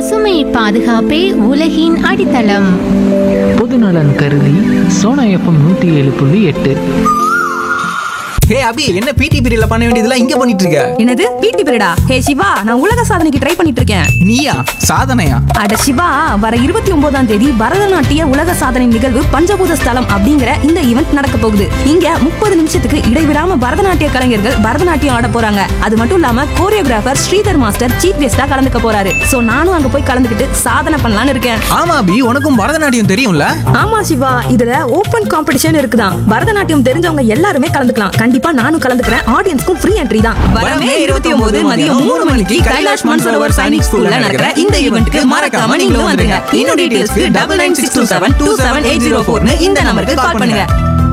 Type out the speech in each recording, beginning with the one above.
பசுமை பாதுகாப்பே உலகின் அடித்தளம் பொதுநலன் கருதி சோனா எஃப்எம் நூற்றி ஏழு புள்ளி எட்டு ஹே அபி என்ன பிடி பீரியட்ல பண்ண வேண்டியதெல்லாம் இங்க பண்ணிட்டு இருக்க என்னது பிடி பீரியடா ஹே சிவா நான் உலக சாதனைக்கு ட்ரை பண்ணிட்டு இருக்கேன் நீயா சாதனையா அட சிவா வர இருபத்தி ஒன்பதாம் தேதி பரதநாட்டிய உலக சாதனை நிகழ்வு பஞ்சபூத ஸ்தலம் அப்படிங்கிற இந்த ஈவெண்ட் நடக்க போகுது இங்க முப்பது நிமிஷத்துக்கு இடைவிடாம பரதநாட்டிய கலைஞர்கள் பரதநாட்டியம் ஆட போறாங்க அது மட்டும் இல்லாம கோரியோகிராஃபர் ஸ்ரீதர் மாஸ்டர் சீஃப் கெஸ்டா கலந்துக்க போறாரு சோ நானும் அங்க போய் கலந்துக்கிட்டு சாதனை பண்ணலாம்னு இருக்கேன் ஆமா அபி உனக்கும் பரதநாட்டியம் தெரியும்ல ஆமா சிவா இதுல ஓபன் காம்படிஷன் இருக்குதான் பரதநாட்டியம் தெரிஞ்சவங்க எல்லாருமே கலந்துக்கலாம் கண்டிப்பா நானும் கலந்துக்கிறேன் ஆடியன்ஸ்க்கும் ஃப்ரீ என்ட்ரி தான் வரமே இருபத்தி ஒன்பது மதியம் மூணு மணிக்கு கைலாஷ் மன்சரோவர் சைனிக் ஸ்கூல்ல நடக்கிற இந்த ஈவெண்ட்க்கு மறக்காம நீங்களும் வந்துருங்க இன்னும் டீடைல்ஸ்க்கு double nine six two seven two seven eight zero ஃபோர்னு இந்த நம்பருக்கு கால் பண்ணுங்க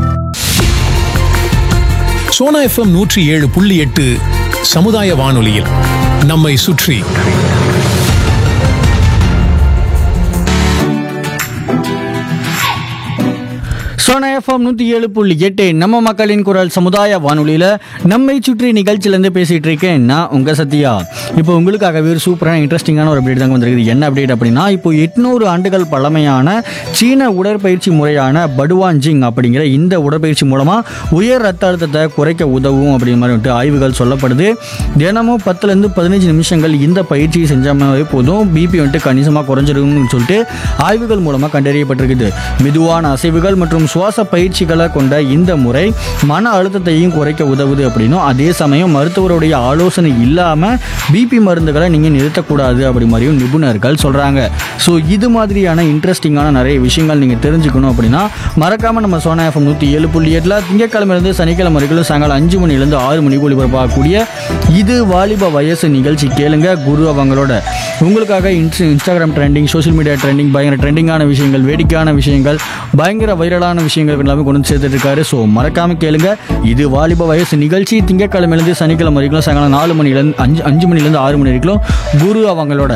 சோனா எஃப்எம் நூற்றி ஏழு புள்ளி எட்டு சமுதாய வானொலியில் நம்மை சுற்றி சோனா எஃப்எம் நூற்றி ஏழு புள்ளி எட்டு நம்ம மக்களின் குரல் சமுதாய வானொலியில் நம்மை சுற்றி நிகழ்ச்சியிலேருந்து பேசிகிட்டு இருக்கேன் நான் உங்கள் சத்யா இப்போ உங்களுக்காகவே ஒரு சூப்பரான இன்ட்ரெஸ்டிங்கான ஒரு அப்டேட் தாங்க வந்திருக்குது என்ன அப்டேட் அப்படின்னா இப்போ எட்நூறு ஆண்டுகள் பழமையான சீன உடற்பயிற்சி முறையான படுவான்ஜிங் அப்படிங்கிற இந்த உடற்பயிற்சி மூலமாக உயர் ரத்த அழுத்தத்தை குறைக்க உதவும் அப்படிங்கிற மாதிரி வந்துட்டு ஆய்வுகள் சொல்லப்படுது தினமும் பத்துலேருந்து பதினஞ்சு நிமிஷங்கள் இந்த பயிற்சியை செஞ்சாலே போதும் பிபி வந்துட்டு கணிசமாக குறைஞ்சிருக்கும்னு சொல்லிட்டு ஆய்வுகள் மூலமாக கண்டறியப்பட்டிருக்குது மெதுவான அசைவுகள் மற்றும் சுவாச பயிற்சிகளை கொண்ட இந்த முறை மன அழுத்தத்தையும் குறைக்க உதவுது அப்படின்னும் அதே சமயம் மருத்துவருடைய ஆலோசனை இல்லாமல் பிபி மருந்துகளை நீங்கள் நிறுத்தக்கூடாது அப்படி மாதிரியும் நிபுணர்கள் சொல்கிறாங்க ஸோ இது மாதிரியான இன்ட்ரெஸ்டிங்கான நிறைய விஷயங்கள் நீங்கள் தெரிஞ்சுக்கணும் அப்படின்னா மறக்காமல் நம்ம சோனா எஃப்எம் நூற்றி ஏழு புள்ளி எட்டில் திங்கக்கிழமையிலேருந்து சனிக்கிழமை வரைக்கும் சாயங்காலம் அஞ்சு மணிலேருந்து ஆறு மணிக்கு ஒளிபரப்பாகக்கூடிய இது வாலிப வயசு நிகழ்ச்சி கேளுங்க குரு அவங்களோட உங்களுக்காக இன்ஸ் Instagram trending social media trending பயங்கர ட்ரெண்டிங்கான விஷயங்கள் வேடிக்கையான விஷயங்கள் பயங்கர வைரலான விஷயங்கள் எல்லாமே கொண்டு வந்து சேர்த்துட்டு இருக்காரு ஸோ மறக்காம கேளுங்க இது வாலிப வயசு நிகழ்ச்சி திங்கக்கிழமையிலேருந்து சனிக்கிழமை வரைக்கும் சாயங்காலம் நாலு மணிலேருந்து அஞ்சு அஞ்சு மணிலேருந்து ஆறு மணி வரைக்கும் குரு அவங்களோட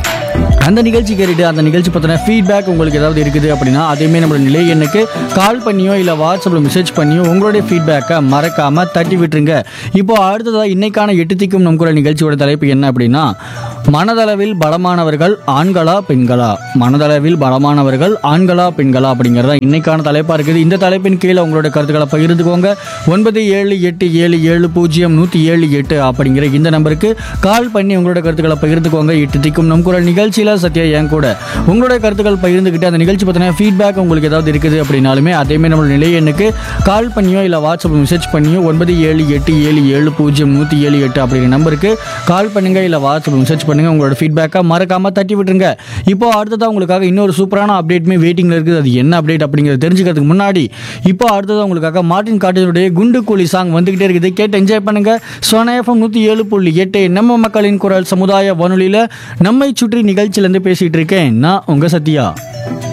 அந்த நிகழ்ச்சி கேட்டுட்டு அந்த நிகழ்ச்சி பற்றின ஃபீட்பேக் உங்களுக்கு ஏதாவது இருக்குது அப்படின்னா அதேமே நம்மளோட நிலை எண்ணுக்கு கால் பண்ணியோ இல்லை வாட்ஸ்அப்பில் மெசேஜ் பண்ணியோ உங்களுடைய ஃபீட்பேக்கை மறக்காமல் தட்டி விட்டுருங்க இப்போ அடுத்ததாக இன்னைக்கான எட்டு திக்கும் நம் குரல் நிகழ்ச்சியோட தலைப்பு என்ன அப்படின்னா மனதளவில் பலமானவர்கள் ஆண்களா பெண்களா மனதளவில் பலமானவர்கள் ஆண்களா பெண்களா அப்படிங்கிறதா இன்னைக்கான தலைப்பாக இருக்குது இந்த தலைப்பின் கீழே உங்களோட கருத்துக்களை பகிர்ந்துக்கோங்க ஒன்பது ஏழு எட்டு ஏழு ஏழு பூஜ்ஜியம் நூற்றி ஏழு எட்டு அப்படிங்கிற இந்த நம்பருக்கு கால் பண்ணி உங்களோட கருத்துக்களை பகிர்ந்துக்கோங்க எட்டு திக்கும் நம் குரல் நிகழ்ச்சியில் சத்யா என் கூட உங்களோட கருத்துக்கள் பகிர்ந்துக்கிட்டு அந்த நிகழ்ச்சி பற்றின ஃபீட்பேக் உங்களுக்கு ஏதாவது இருக்குது அப்படின்னாலுமே அதேமாதிரி நம்மளோட நிலை எண்ணுக்கு கால் பண்ணியோ இல்லை வாட்ஸ்அப் மெசேஜ் பண்ணியோ ஒன்பது ஏழு எட்டு ஏழு ஏழு பூஜ்ஜியம் நூற்றி ஏழு எட்டு அப்படிங்கிற நம்பருக்கு கால் பண்ணுங்க இல்லை வாட்ஸ்அப் மெசேஜ் பண்ணுங்க உங்களோட ஃபீட்பேக்கை மறக்காம தட்டி விட்டுருங்க இப்போ அடுத்ததாக உங்களுக்காக இன்னொரு சூப்பரான அப்டேட்மே வெயிட்டிங்கில் இருக்குது அது என்ன அப்டேட் அப்படிங்கிறத தெரிஞ்சுக்கிறதுக்கு முன்னாடி இப்போ அடுத்ததாக உங்களுக்காக மார்டின் காட்டேஜனுடைய குண்டு கூலி சாங் வந்துகிட்டே இருக்குது கேட்டு என்ஜாய் பண்ணுங்க சோனா எஃப்எம் நூற்றி ஏழு புள்ளி எட்டு நம்ம மக்களின் குரல் சமுதாய வானொலியில் நம்மை சுற்றி நிகழ்ச்சியிலேருந்து பேசிகிட்டு இருக்கேன் நான் உங்கள் சத்யா